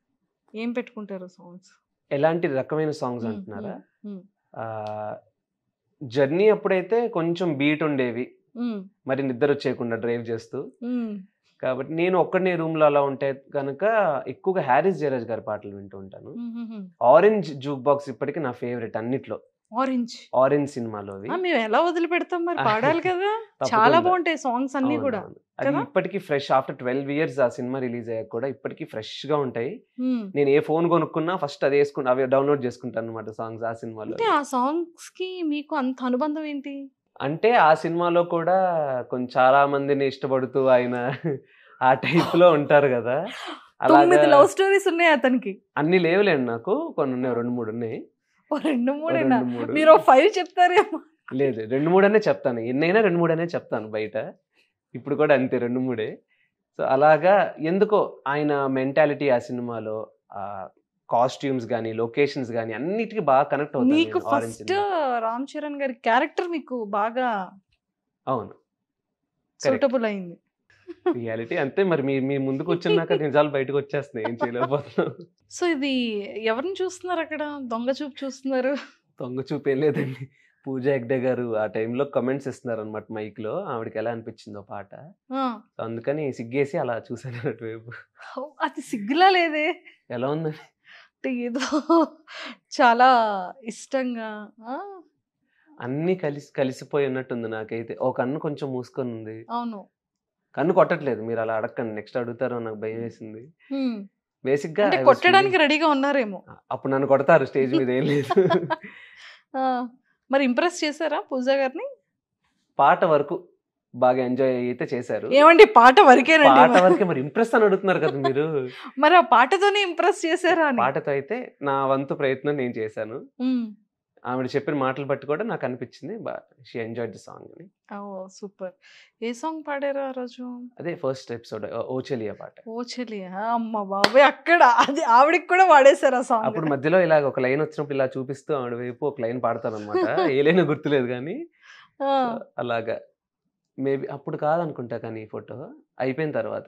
ఏం పెట్టుకుంటారు సాంగ్స్ ఎలాంటి రకమైన సాంగ్స్ అంటున్నారా ఆ, జర్నీ అప్పుడైతే కొంచెం బీట్ ఉండేవి మ్మ్. మరి నిద్ర వచ్చేయకుండా డ్రైవ్ చేస్తూ మ్మ్. కాబట్టి నేను ఒక్కడనే రూమ్ లో అలా ఉంటే కనుక ఎక్కువగా హ్యారిస్ జయరాజ్ గారి పాటలు వింటూ ఉంటాను మ్మ్. ఆరెంజ్ జూక్ బాక్స్ ఇప్పటికీ నా ఫేవరెట్ అన్నిట్లో ఆరెంజ్ ఆరెంజ్ సినిమాలోవి ఆ, మేము ఎలా వదిలిపెడతాం మరి పాడాలి కదా తప్పకుండా. చాలా బాగుంటాయి సాంగ్స్ అన్ని కూడా అవునవును. అది కదా? ఇప్పటికీ ఫ్రెష్ ఆఫ్టర్ ట్వెల్వ్ ఇయర్స్ ఆ సినిమా రిలీజ్ అయ్యాక కూడా ఇప్పటికీ ఫ్రెష్ గా ఉంటాయి మ్మ్. నేను ఏ ఫోన్ కొనుక్కున్నా ఫస్ట్ అది వేసుకుని అవి డౌన్లోడ్ చేసుకుంటాను అనమాట సాంగ్స్ ఆ సినిమాలో అంటే ఆ సాంగ్స్ కి మీకు అంత అనుబంధం ఏంటి అంటే ఆ సినిమాలో కూడా కొంచెం చాలా మందిని ఇష్టపడుతూ ఆయన ఆ టైప్ లో ఉంటారు కదా తొమ్మిది అలాగా లవ్ స్టోరీస్ ఉన్నాయి అతనికి అన్ని లేవులేండి నాకు కొన్ని ఉన్నాయి రెండు మూడు ఉన్నాయి ఓ రెండు ఓ మూడేనా రెండు మూడు మీరు ఫైవ్ చెప్తారేమో లేదు రెండు మూడు అనే చెప్తాను ఎన్నైనా రెండు మూడు అనే చెప్తాను బయట ఇప్పుడు కూడా అంతే రెండు మూడే సో అలాగా ఎందుకో ఆయన మెంటాలిటీ ఆ సినిమాలో ఆ కాస్ట్యూమ్స్ కానీ లొకేషన్స్ కానీ అన్నిటికీ బాగా కనెక్ట్ అవుతాను మీకు నేను Orange ఫస్ట్ సినిమా. రామ్ చరణ్ గారి క్యారెక్టర్ మీకు బాగా అవును సూటబుల్ అయింది రియాలిటీ అంతే మరి మీ మీ ముందుకు వచ్చినాక నిజాలు బయటకు వచ్చేస్తున్నాయి ఏం చేయలేకపోతున్నాం సో ఇది ఎవరిని చూస్తున్నారు అక్కడ దొంగ చూపు చూస్తున్నారు దొంగ చూపేం లేదండి పూజ హెగ్డే గారు ఆ టైంలో కమెంట్స్ ఇస్తున్నారు అనమాట మైక్ లో ఆవిడకి ఎలా అనిపించిందో పాట ఆ, సో అందుకని సిగ్గేసి అలా చూసాను అటువైపు ఓ, అది సిగ్గులా లేదే ఎలా ఉందని అంటే ఏదో చాలా ఇష్టంగా ఆ, అన్ని కలిసి కలిసిపోయి ఉన్నట్టుంది నాకైతే ఓ కన్ను కొంచెం మూసుకొని ఉంది అవును కన్ను కొట్టట్లేదు మీరు అలా అడగండి నెక్స్ట్ అడుగుతారో నాకు భయం వేసింది హ్మ్. బేసిక్ గా అంటే I was కొట్టడానికి feeling- రెడీగా ఉన్నారేమో అప్పుడు నన్ను కొడతారు స్టేజ్ మీద ఏం లేదు ఆ, మరి ఇంప్రెస్ చేశారా పూజ గారిని పాట వరకు బాగా ఎంజాయ్ అయితే చేశారు ఏమండి పాట వరకేనండి పాట వరకే మరి ఇంప్రెస్ అని అడుగుతున్నారు కదా మీరు మరి ఆ పాటతోనే ఇంప్రెస్ చేశారా అని పాటతో అయితే నా వంతు ప్రయత్నం నేను చేశాను హ్మ్. ఆవిడ చెప్పిన మాటలు బట్టి కూడా నాకు అనిపించింది షీ ఎంజాయ్ ది సాంగ్ అని ఓ సూపర్ ఏ సాంగ్ పాడారు ఆ రోజు అదే ఫస్ట్ ఎపిసోడ్ ఓచెలియా పాట ఓ చెల్లి అమ్మ బాబాయ్ అక్కడ అది ఆవిడకి కూడా వాడేశారు ఆ సాంగ్ అప్పుడు మధ్యలో ఇలా ఒక లైన్ వచ్చినప్పుడు ఇలా చూపిస్తూ ఆవిడ వైపు ఒక లైన్ పాడతాను అనమాట ఏ లైన్ గుర్తులేదు కానీ అలాగా మేబీ అప్పుడు కాదనుకుంటా కానీ ఈ ఫోటో అయిపోయిన తర్వాత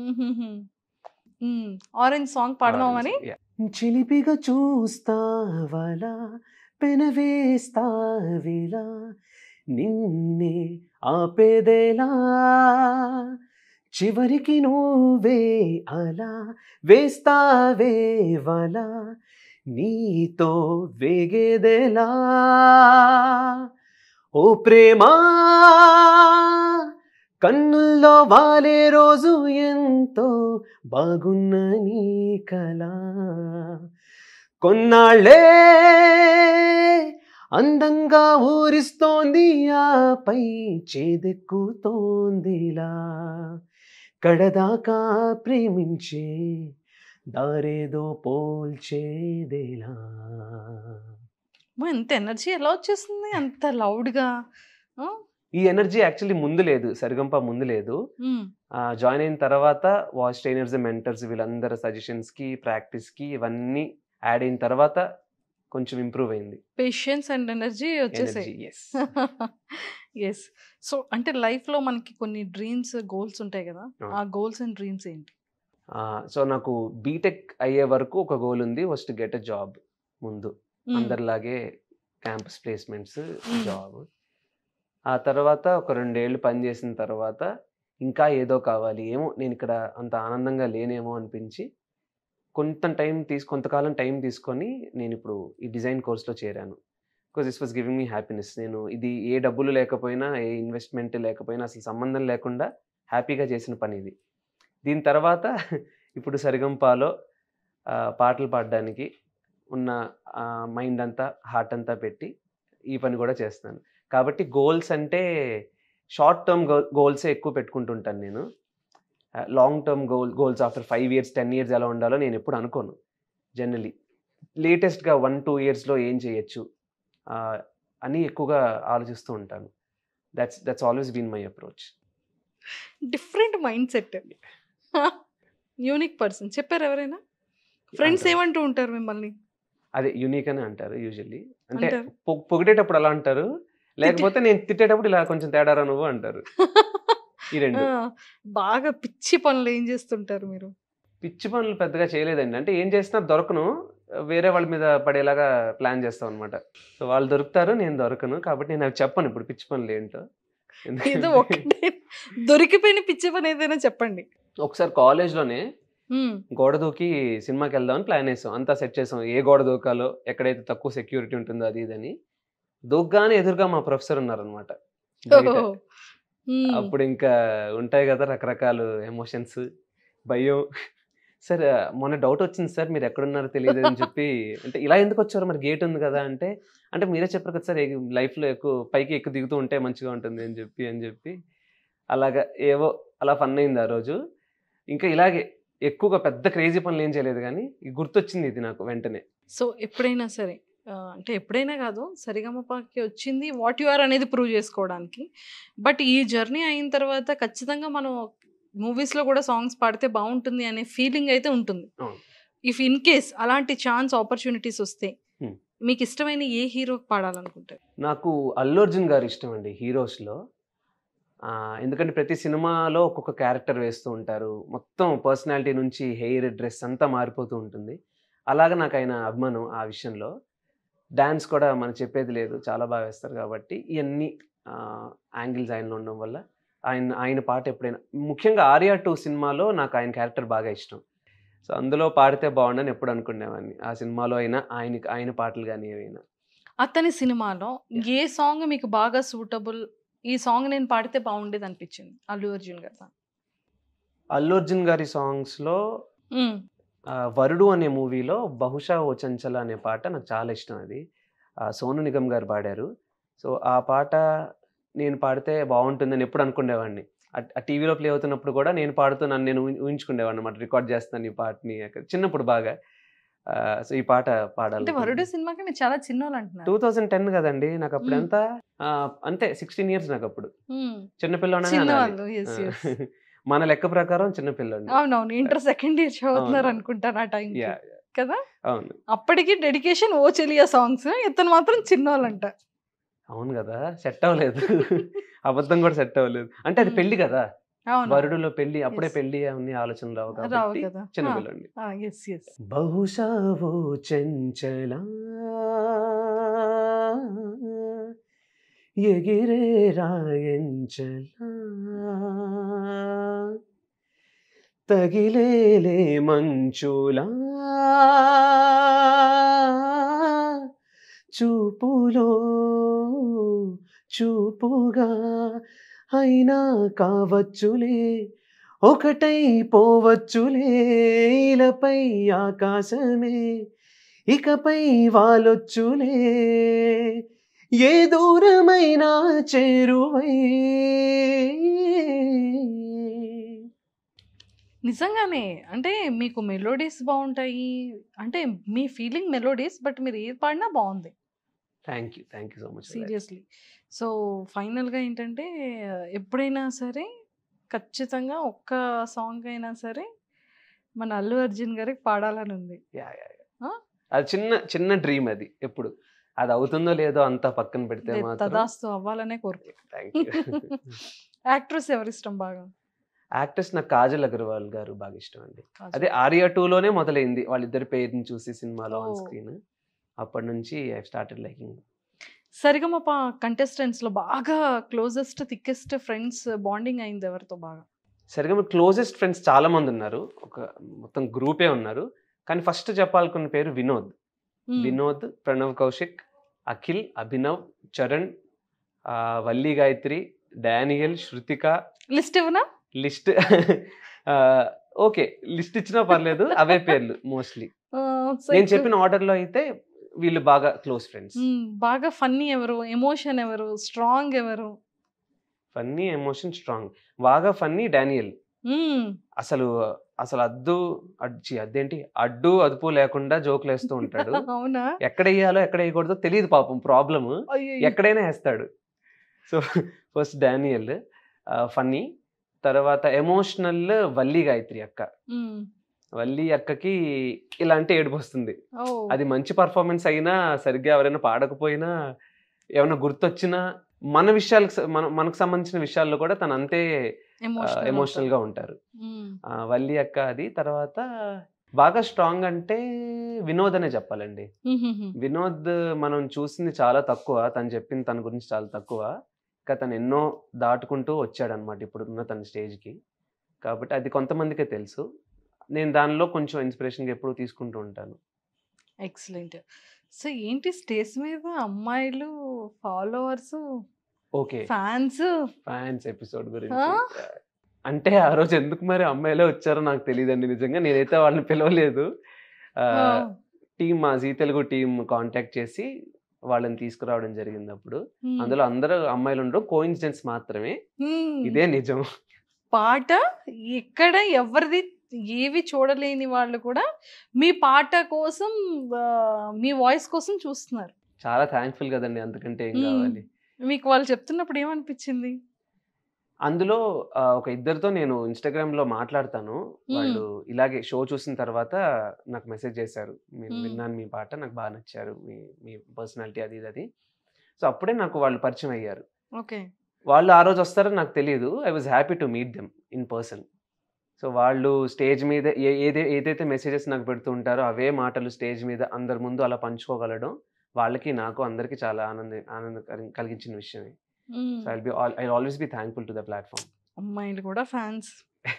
ఆరెంజ్ సాంగ్ పాడదామని Yeah. చిలిపిగా చూస్తావలా పెనవేస్తావిలా నిన్నే ఆపేదేలా చివరికి నువ్వే అలా వేస్తావే వలా నీతో వేగేదేలా ఓ ప్రేమా కన్నుల్లో వాలే రోజు ఎంతో బాగున్న నీ కళ కొన్నాళ్ళే అందంగా ఊరిస్తోంది ఆపై చేదెక్కుతోందిలా కడదాకా ప్రేమించే దారేదో పోల్చేదేలా అమ్మో, ఎంత ఎనర్జీ ఎలా వచ్చేస్తుంది అంత లౌడ్గా ఈ ఎనర్జీ యాక్చువల్లీ ముందు లేదు సరిగంప ముందు లేదు జాయిన్ అయిన తర్వాత వాయిస్ ట్రైనర్స్ మెంటర్స్ వీళ్ళందరి సజెషన్స్కి ప్రాక్టీస్కి ఇవన్నీ యాడ్ అయిన తర్వాత కొంచెం ఇంప్రూవ్ అయింది పేషెన్స్ అండ్ ఎనర్జీ వచ్చేసాయి ఎనర్జీ ఎస్ ఎస్ సో అంటే లైఫ్లో మనకి కొన్ని డ్రీమ్స్ గోల్స్ ఉంటాయి కదా అవును. ఆ గోల్స్ అండ్ డ్రీమ్స్ ఏంటి సో నాకు బీటెక్ అయ్యే వరకు ఒక గోల్ ఉంది ఫస్ట్ గెట్ అ జాబ్ ముందు మ్మ్. అందరిలాగే క్యాంపస్ ప్లేస్మెంట్స్ మ్మ్. జాబ్ ఆ తర్వాత ఒక రెండేళ్ళు పని చేసిన తర్వాత ఇంకా ఏదో కావాలి ఏమో నేను ఇక్కడ అంత ఆనందంగా లేనేమో అనిపించి కొంత టైం తీసు కొంతకాలం టైం తీసుకొని నేను ఇప్పుడు ఈ డిజైన్ కోర్స్లో చేరాను because this was giving me happiness నేను ఇది ఏ డబ్బులు లేకపోయినా ఏ ఇన్వెస్ట్మెంట్ లేకపోయినా అసలు సంబంధం లేకుండా హ్యాపీగా చేసిన పని ఇది దీని తర్వాత ఇప్పుడు సరిగంపాలో ఆ, పాటలు పాడడానికి ఉన్న మైండ్ అంతా హార్ట్ అంతా పెట్టి ఈ పని కూడా చేస్తున్నాను కాబట్టి గోల్స్ అంటే షార్ట్ టర్మ్ గోల్సే ఎక్కువ పెట్టుకుంటుంటాను నేను long term goal goals after five years ten years ఎలా ఉండాలో నేను ఎప్పుడు అనుకోను జనరలీ లేటెస్ట్గా వన్ టూ ఇయర్స్లో ఏం చేయొచ్చు ఆ, అని ఎక్కువగా ఆలోచిస్తూ ఉంటాను that's that's always been my approach different mindset unique person చెప్పారు ఎవరైనా ఫ్రెండ్స్ అంటారు. ఏమంటూ ఉంటారు మిమ్మల్ని అదే యూనిక్ అని అంటారు యూజువల్లీ అంటే అంటారు. పొ- పొగిడేటప్పుడు అలా అంటారు లేకపోతే నేను తిట్టేటప్పుడు ఇలా కొంచెం తేడారా నువ్వు అంటారు ఈ రెండు ఆ, బాగా పిచ్చి పనులు ఏం చేస్తుంటారు మీరు పిచ్చి పనులు పెద్దగా చేయలేదండి అంటే ఏం చేసినా దొరకను వేరే వాళ్ళ మీద పడేలాగా ప్లాన్ చేస్తాం అనమాట సో వాళ్ళు దొరుకుతారు నేను దొరకను కాబట్టి నేను అవి చెప్పను ఇప్పుడు పిచ్చి పనులు ఏంటో ఏదో ఒకటే దొరికిపోయిన పిచ్చి పని ఏదైనా చెప్పండి ఒకసారి కాలేజ్లోనే మ్మ్. గోడ దూకి సినిమాకి వెళ్దామని ప్లాన్ వేసాం అంతా సెట్ చేసాం ఏ గోడ దూకాలో ఎక్కడైతే తక్కువ సెక్యూరిటీ ఉంటుందో అది ఇదని దూగ్గానే ఎదురుగా మా ప్రొఫెసర్ ఉన్నారనమాట ఓహో. మ్మ్. అప్పుడు ఇంకా ఉంటాయి కదా రకరకాల ఎమోషన్స్ భయం సార్ మొన్న డౌట్ వచ్చింది సార్ మీరు ఎక్కడున్నారో తెలియదు అని చెప్పి అంటే ఇలా ఎందుకు వచ్చారు మరి గేట్ ఉంది కదా అంటే అంటే మీరే చెప్పారు కదా సార్ లైఫ్లో ఎక్కువ పైకి ఎక్కువ దిగుతూ ఉంటే మంచిగా ఉంటుంది అని చెప్పి అని చెప్పి అలాగా ఏవో అలా ఫన్ అయింది ఆ రోజు ఇంకా ఇలాగే ఎక్కువగా పెద్ద క్రేజీ పనులు ఏం చేయలేదు కానీ ఈ గుర్తొచ్చింది ఇది నాకు వెంటనే సో ఎప్పుడైనా సరే ఆ, అంటే ఎప్పుడైనా కాదు సరిగమపకి వచ్చింది వాట్ యు ఆర్ అనేది ప్రూవ్ చేసుకోవడానికి బట్ ఈ జర్నీ అయిన తర్వాత ఖచ్చితంగా మనం మూవీస్లో కూడా సాంగ్స్ పాడితే బాగుంటుంది అనే ఫీలింగ్ అయితే ఉంటుంది అవును. ఇఫ్ ఇన్ కేస్ అలాంటి ఛాన్స్ ఆపర్చునిటీస్ వస్తే Hmm. మీకు ఇష్టమైన ఏ హీరోకి పాడాలనుకుంటారు నాకు అల్లు అర్జున్ గారు ఇష్టం అండి హీరోస్లో ఆ, ఎందుకంటే ప్రతి సినిమాలో ఒక్కొక్క క్యారెక్టర్ వేస్తూ ఉంటారు మొత్తం పర్సనాలిటీ నుంచి హెయిర్ డ్రెస్ అంతా మారిపోతూ ఉంటుంది అలాగే నాకు ఆయన అభిమానం ఆ విషయంలో డ్యాన్స్ కూడా మనం చెప్పేది లేదు చాలా బాగా వేస్తారు కాబట్టి ఇవన్నీ యాంగిల్స్ ఆయనలో ఉండడం వల్ల ఆయన ఆయన పాట ఎప్పుడైనా ముఖ్యంగా ఆర్యా టూ సినిమాలో నాకు ఆయన క్యారెక్టర్ బాగా ఇష్టం సో అందులో పాడితే బాగుండని ఎప్పుడు అనుకునేవాడిని ఆ సినిమాలో అయినా ఆయన ఆయన పాటలు కానీ ఏవైనా అతని సినిమాలో ఏ సాంగ్ మీకు బాగా సూటబుల్ ఈ సాంగ్ నేను పాడితే బాగుండేది అనిపించింది అల్లు అర్జున్ గారు అల్లు అర్జున్ గారి సాంగ్స్లో ఆ, వరుడు అనే మూవీలో బహుశా ఓ చంచల అనే పాట నాకు చాలా ఇష్టం అది ఆ, సోను నిగమ్ గారు పాడారు సో ఆ పాట నేను పాడితే బాగుంటుందని ఎప్పుడు అనుకునేవాడిని ఆ- ఆ టీవీలో ప్లే అవుతున్నప్పుడు కూడా నేను పాడుతూ నన్ను నేను ఊహి- ఊహించుకునేవాడిని అనమాట రికార్డ్ చేస్తాను ఈ పాటని అక్కడ చిన్నప్పుడు బాగా ఆ, సో ఈ పాట అంటే పాడాలి వరుడు సినిమాకి మీరు చాలా చిన్నోళ్ళు అంటున్నారు టూ థౌజండ్ టెన్ కదండి నాకు అప్పుడు మ్మ్. ఎంత ఆ, అంతే సిక్స్టీన్ ఇయర్స్ నాకు అప్పుడు మ్మ్. చిన్నపిల్లనే చిన్నవాళ్ళు yes, yes. మన లెక్క ప్రకారం చిన్నపిల్లండి అవునవును ఇంటర్ సెకండ్ ఇయర్ చదువుతున్నారు అవును. అనుకుంటాను ఆ టైం యా కదా అవును అప్పటికి డెడికేషన్ ఓ చెలియా సాంగ్స్ ఇతను మాత్రం చిన్నోళ్ళంట అవును కదా సెట్ అవ్వలేదు అబద్ధం కూడా సెట్ అవ్వలేదు అంటే అది మ్మ్. పెళ్లి కదా అవును వరుడులో పెళ్లి అప్పుడే Yes. పెళ్లి అవన్నీ ఆలోచన రావు రావు కాబట్టి కదా చిన్నపిల్లండి ఎస్ ఎస్ బహుశా ఓ చంచల ఎగిరే రాయంచల తగిలేలే మంచులా చూపులో చూపుగా అయినా కావచ్చులే ఒకటై పోవచ్చులే ఇలపై ఆకాశమే ఇకపై వాలొచ్చులే ఏ దూరమైనా చేరువై నిజంగానే అంటే మీకు మెలోడీస్ బాగుంటాయి అంటే మీ ఫీలింగ్ మెలోడీస్ బట్ మీరు ఏది పాడినా బాగుంది thank you thank you so much seriously so ఫైనల్గా ఏంటంటే ఎప్పుడైనా సరే ఖచ్చితంగా ఒక్క సాంగ్ అయినా సరే మన అల్లు అర్జున్ గారికి పాడాలని ఉంది ఆ? అది చిన్న చిన్న డ్రీమ్ అది ఎప్పుడు అది అవుతుందో లేదో అంతా పక్కన పెడితే దే- మాత్రం తదాస్తు అవ్వాలనే కోరుకు థ్యాంక్ యూ యాక్ట్రెస్ ఎవరిష్టం బాగా యాక్టర్స్ నాకు కాజల్ అగర్వాల్ గారు బాగా ఇష్టం అండి అదే ఆర్యా టూలోనే మొదలైంది వాళ్ళిద్దరి పేరుని చూసి సినిమాలో ఆన్ Oh. స్క్రీన్ అప్పటి నుంచి I started liking Saregamapa contestants లో బాగా క్లోజెస్ట్ థిక్కెస్ట్ ఫ్రెండ్స్ బాండింగ్ అయింది ఎవరితో బాగా సరిగా మీరు క్లోజెస్ట్ ఫ్రెండ్స్ చాలా మంది ఉన్నారు ఒక మొత్తం గ్రూపే ఉన్నారు కానీ ఫస్ట్ చెప్పాలనుకున్న పేరు వినోద్ Hmm. వినోద్ ప్రణవ్ కౌశిక్ అఖిల్ అభినవ్ చరణ్ ఆ, వల్లి గాయత్రి డానియల్ శృతిక లిస్ట్ ఇవ్వనా లిస్ట్ ఓకే లిస్ట్ ఇచ్చినా పర్లేదు అవే పేర్లు మోస్ట్లీ ఆ, so నేను ఇక్కడ- చెప్పిన ఆర్డర్లో అయితే వీళ్ళు బాగా క్లోజ్ ఫ్రెండ్స్ మ్మ్, బాగా ఫన్నీ ఎవరు ఎమోషన్ ఎవరు స్ట్రాంగ్ ఎవరు ఫన్నీ ఎమోషన్ స్ట్రాంగ్ బాగా ఫన్నీ డానియల్ మ్మ్. అసలు అసలు అద్దు అడ్చి అదేంటి అడ్డు అదుపు లేకుండా జోకులు వేస్తూ ఉంటాడు అవునా ఎక్కడ వేయాలో ఎక్కడ వేయకూడదో తెలియదు పాపం ప్రాబ్లమ్ అయ్యయ్యో. ఎక్కడైనా వేస్తాడు సో ఫస్ట్ డానియల్ ఫన్నీ తర్వాత ఎమోషనల్ వల్లి గాయత్రి అక్క మ్మ్. వల్లి అక్కకి ఇలా అంటే ఏడుపు వస్తుంది ఓ. అది మంచి పర్ఫార్మెన్స్ అయినా సరిగ్గా ఎవరైనా పాడకపోయినా ఏమైనా గుర్తొచ్చినా మన విషయాలకు స- మన మనకు సంబంధించిన విషయాల్లో కూడా తను అంతే Emotional ఎమోషనల్ అవుతారు. గా ఉంటారు మ్మ్. ఆ, వల్లి అక్క అది తర్వాత బాగా స్ట్రాంగ్ అంటే వినోద్ అనే చెప్పాలండి వినోద్ మనం చూసింది చాలా తక్కువ తను చెప్పింది తన గురించి చాలా తక్కువ ఇంకా తను ఎన్నో దాటుకుంటూ వచ్చాడనమాట ఇప్పుడు ఉన్న తన స్టేజ్కి కాబట్టి అది కొంతమందికే తెలుసు నేను దానిలో కొంచెం ఇన్స్పిరేషన్గా ఎప్పుడు తీసుకుంటూ ఉంటాను ఎక్సలెంట్ సో ఏంటి స్టేజ్ మీద అమ్మాయిలు followers okay fans fans episode గురించి అంటే ఆ రోజు ఎందుకు మరి అమ్మాయిలే వచ్చారో నాకు తెలియదండి నిజంగా నేనైతే వాళ్ళని పిలవలేదు టీం మా జీ తెలుగు టీం కాంటాక్ట్ చేసి వాళ్ళని తీసుకురావడం జరిగింది అప్పుడు అందులో అందరూ అమ్మాయిలు ఉండరు కోయిన్సిడెన్స్ మాత్రమే ఇదే నిజం పాట ఎక్కడ ఎవరిది ఏవి చూడలేని వాళ్ళు కూడా మీ పాట కోసం ఆ, మీ వాయిస్ కోసం చూస్తున్నారు చాలా థ్యాంక్ఫుల్ కదండి అంతకంటే ఏం మ్మ్. కావాలి మీకు వాళ్ళు చెప్తున్నప్పుడు ఏమనిపించింది అందులో ఆ, ఒక ఇద్దరితో నేను ఇన్స్టాగ్రామ్ లో మాట్లాడతాను వాళ్ళు ఇలాగే షో చూసిన తర్వాత నాకు మెసేజ్ చేశారు మీరు మ్మ్. విన్నాను మీ పాట నాకు బాగా నచ్చారు మీ మీ పర్సనాలిటీ అది ఇది అది సో అప్పుడే నాకు వాళ్ళు పరిచయం అయ్యారు ఓకే వాళ్ళు ఆ రోజు వస్తారని నాకు తెలియదు I was happy to meet them in person so వాళ్ళు స్టేజ్ మీద ఏ ఏదే ఏదైతే మెసేజెస్ నాకు పెడుతూ ఉంటారో అవే మాటలు స్టేజ్ మీద అందరి ముందు అలా పంచుకోగలడం వాళ్ళకి నాకు అందరికీ చాలా ఆనంద ఆనందం కలిగి- కలిగించిన విషయమే so I be I always be thankful to the platform అమ్మాయిలు కూడా ఫ్యాన్స్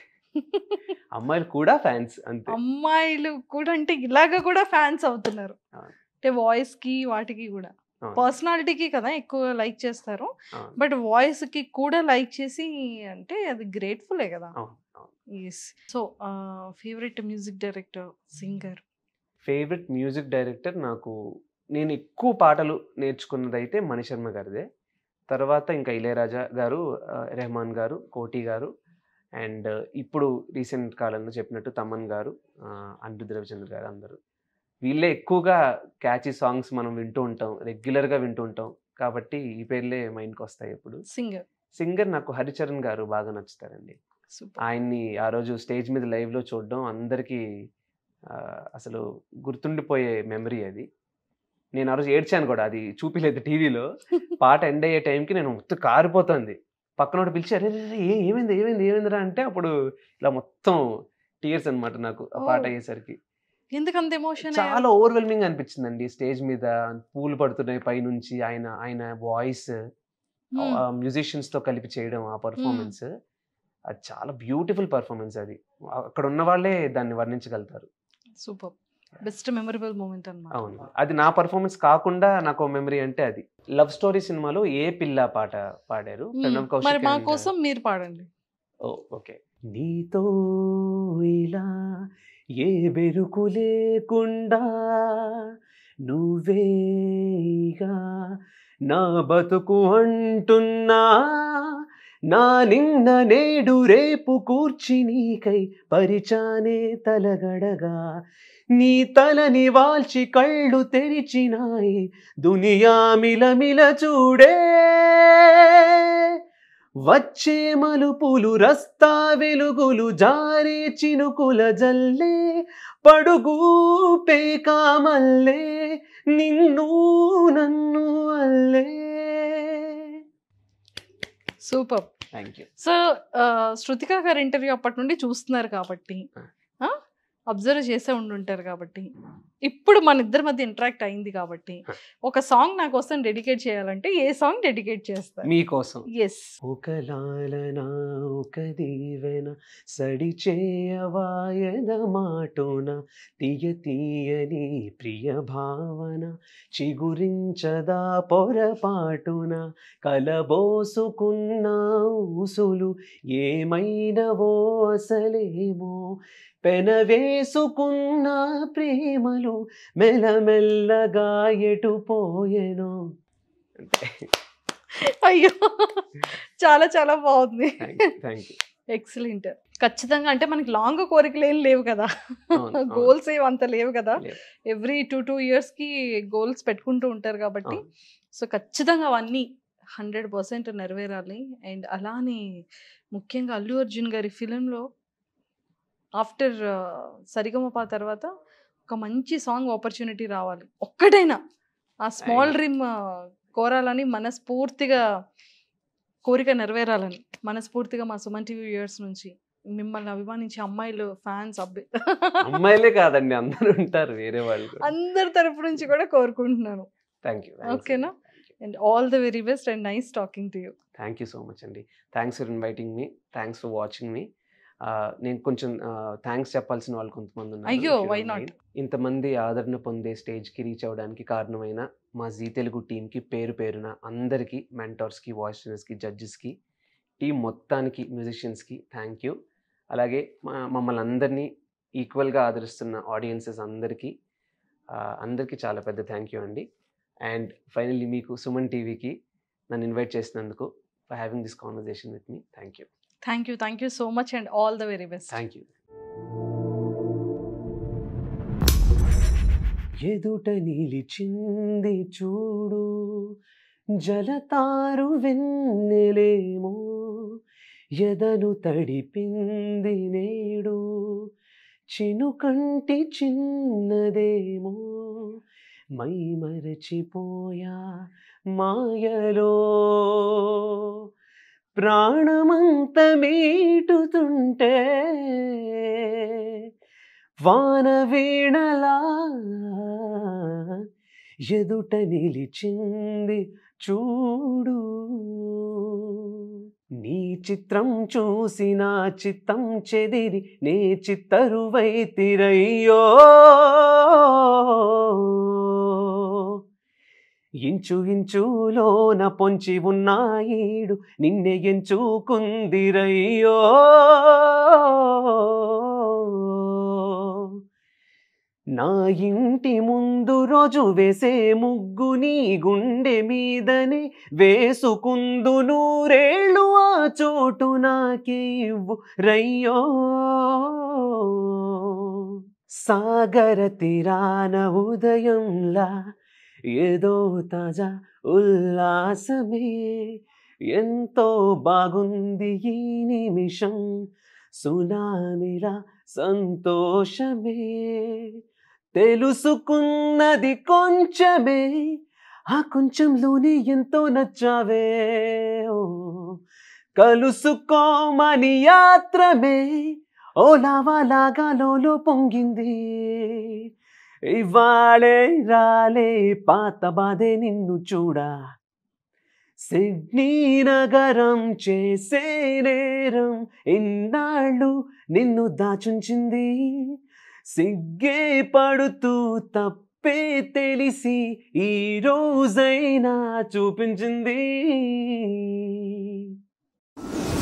అమ్మాయిలు కూడా ఫ్యాన్స్ అంతే అమ్మాయిలు కూడా అంటే ఇలాగ కూడా ఫ్యాన్స్ అవుతున్నారు ఆ. అంటే వాయిస్ కి వాటికి కూడా అవును. పర్సనాలిటీకి కదా ఎక్కువ లైక్ చేస్తారు అవును. బట్ వాయిస్ కి కూడా లైక్ చేసి అంటే అది గ్రేట్ఫుల్లే కదా అవును, అవును. Yes so favourite music director singer favourite music director నాకు నేను ఎక్కువ పాటలు నేర్చుకున్నది అయితే మణిశర్మ గారిదే తర్వాత ఇంకా ఇళయరాజా గారు ఆ, రెహమాన్ గారు కోటి గారు అండ్ ఇప్పుడు రీసెంట్ కాలంలో చెప్పినట్టు తమన్ గారు ఆ, అనిరుద్ధ్ రవిచంద్ర గారు అందరూ వీళ్ళే ఎక్కువగా క్యాచీ సాంగ్స్ మనం వింటూ ఉంటాం రెగ్యులర్గా వింటూ ఉంటాం కాబట్టి ఈ పేర్లే మైండ్కి వస్తాయి ఎప్పుడు సింగర్ సింగర్ నాకు హరిచరణ్ గారు బాగా నచ్చుతారండి సూపర్ ఆయన్ని ఆ రోజు స్టేజ్ మీద లైవ్లో చూడడం అందరికీ ఆ, అసలు గుర్తుండిపోయే మెమరీ అది నేను ఆ రోజు ఏడ్చాను కూడా అది చూపిలేదు టీవీలో పాట ఎండ్ అయ్యే టైంకి నేను మొత్తం కారిపోతుంది పక్కనోడు పిలిచి అరే రే, రే, ఏ ఏమైంది ఏమైంది ఏమైందిరా అంటే అప్పుడు ఇలా మొత్తం టీయర్స్ అన్నమాట నాకు ఆ పాట Oh. అయ్యేసరికి ఎందుకు అంత ఎమోషన్ చాలా ఓవర్వెల్మింగ్ అనిపించిందండి స్టేజ్ మీద పూలు పడుతున్నాయి పైనుంచి ఆయన ఆయన వాయిస్ మ్యూజిషియన్స్ తో కలిపి చేయడం ఆ పర్ఫార్మెన్స్ అది చాలా బ్యూటిఫుల్ పర్ఫార్మెన్స్ అది అక్కడ ఉన్న వాళ్ళే దాన్ని వర్ణించగలుగుతారు సూపర్ బెస్ట్ మెమరబుల్ మూమెంట్ అన్నమాట అవును అది నా పర్ఫార్మెన్స్ కాకుండా నాకు మెమరీ అంటే అది లవ్ స్టోరీ సినిమాలో ఏ పిల్ల పాట పాడారు Hmm. ప్రణవ్ కౌశిక్ మరి మా and- కోసం మీరు పాడండి ఓ ఓకే నీతో ఇలా ఏ బెరుకు లేకుండా నువ్వేగా నా బతుకు అంటున్నా నా నిన్న నేడు రేపు కూర్చి నీకై పరిచానే తలగడగా నీ తలని వాల్చి కళ్ళు తెరిచినాయి దునియా మిలమిల చూడే వచ్చే మలుపులు రస్తా వెలుగులు జారే చినుకుల జల్లే పడుగు పేకామల్లే నిన్ను నన్ను అల్లే super thank you so Shruthika గారి ఇంటర్వ్యూ అప్పటి నుండి చూస్తున్నారు కాబట్టి Ah. అబ్జర్వ్ చేసే ఉండుంటారు కాబట్టి ఇప్పుడు మన ఇద్దరి మధ్య ఇంటరాక్ట్ అయింది కాబట్టి Huh. ఒక సాంగ్ నా కోసం డెడికేట్ చేయాలంటే ఏ సాంగ్ డెడికేట్ చేస్తారు మీకోసం ఎస్ ఒక లాలన ఒక దీవెన సడి చేయవాయన మాటోన తీయ తీయని ప్రియ భావన చిగురించదా పొరపాటున కలబోసుకున్న ఊసులు ఏమైనవో అసలేమో పెనవేసుకున్న ప్రేమలు మెల్లమెల్లగా ఎటుపోయెనో అంతే అయ్యో చాలా చాలా బాగుంది thank you thank you excellent ఖచ్చితంగా అంటే మనకి లాంగ్ కోరికలు ఏం లేవు కదా అవును, అవును. గోల్స్ ఏం అంత లేవు కదా లేవు. ఎవ్రీ టూ టూ ఇయర్స్కి గోల్స్ పెట్టుకుంటూ ఉంటారు కాబట్టి అవును. సో ఖచ్చితంగా అవన్నీ హండ్రెడ్ పర్సెంట్ నెరవేరాలి అండ్ అలానే ముఖ్యంగా అల్లు అర్జున్ గారి ఫిలింలో ఆఫ్టర్ సరిగమప తర్వాత ఒక మంచి సాంగ్ ఆపర్చునిటీ రావాలి ఒక్కటైనా ఆ స్మాల్ Thank డ్రీమ్ కోరాలని మనస్ఫూర్తిగా కోరిక నెరవేరాలని మనస్ఫూర్తిగా మా సుమన్ టీవీ వ్యూయర్స్ నుంచి మిమ్మల్ని అభిమానించే అమ్మాయిలు ఫ్యాన్స్ అబ్బాయి అమ్మాయిలే కాదండి అందరూ ఉంటారు వేరే వాళ్ళు అందరి తరపు నుంచి కూడా కోరుకుంటున్నాను థ్యాంక్ యూ ఓకేనా and all the very best and nice talking to you thank you so much అండి thanks for inviting me thanks for watching me నేను కొంచెం థ్యాంక్స్ చెప్పాల్సిన వాళ్ళు కొంతమంది ఉన్నారు అయ్యో, if you why don't not? mind. ఇంతమంది ఆదరణ పొందే స్టేజ్కి రీచ్ అవ్వడానికి కారణమైన మా జీ తెలుగు టీంకి పేరు పేరున అందరికీ మెంటర్స్కి వాయిస్కి జడ్జెస్కి టీం మొత్తానికి మ్యూజిషియన్స్కి థ్యాంక్ యూ అలాగే మా మమ్మల్ని అందరినీ ఈక్వల్గా ఆదరిస్తున్న ఆడియన్సెస్ అందరికీ ఆ, అందరికీ చాలా పెద్ద థ్యాంక్ యూ అండి అండ్ ఫైనల్లీ మీకు సుమన్ టీవీకి నన్ను ఇన్వైట్ చేసినందుకు for having this conversation with me thank you thank you thank you so much and all the very best thank you ఎదుట నిలిచింది చూడు జలతారు వెన్నెలేమో ఎదను తడిపింది నేడు చినుకంటి చిన్నదేమో మై మరచిపోయా మాయలో ప్రాణమంత మీటుతుంటే వాన వీణలా ఎదుట నిలిచింది చూడు నీ చిత్రం చూసి నా చిత్తం చెదిరి నే చిత్తరువైతిరయ్యో ఇంచు ఇంచులోన పొంచి ఉన్న ఈడు నిన్నే ఎంచుకుందిరయ్యో నా ఇంటి ముందు రోజు వేసే ముగ్గు నీ గుండె మీదనే వేసుకుందు నూరేళ్ళు ఆ చోటు నాకే ఇవ్వు రయ్యో సాగర తీరాన ఉదయంలా ఏదో తాజా ఉల్లాసమే ఎంతో బాగుంది ఈ నిమిషం సునామిలా సంతోషమే తెలుసుకున్నది కొంచెమే ఆ కొంచెంలోనే ఎంతో నచ్చావే ఓ కలుసుకోమని యాత్రమే ఓ లావాలాగా లోలో పొంగింది ఇవాళే రాలే పాత బాధే నిన్ను చూడా సిడ్నీ నగరం చేసే నేరం ఇన్నాళ్ళు నిన్ను దాచుంచింది సిగ్గే పడుతూ తప్పే తెలిసి ఈ రోజైనా చూపించింది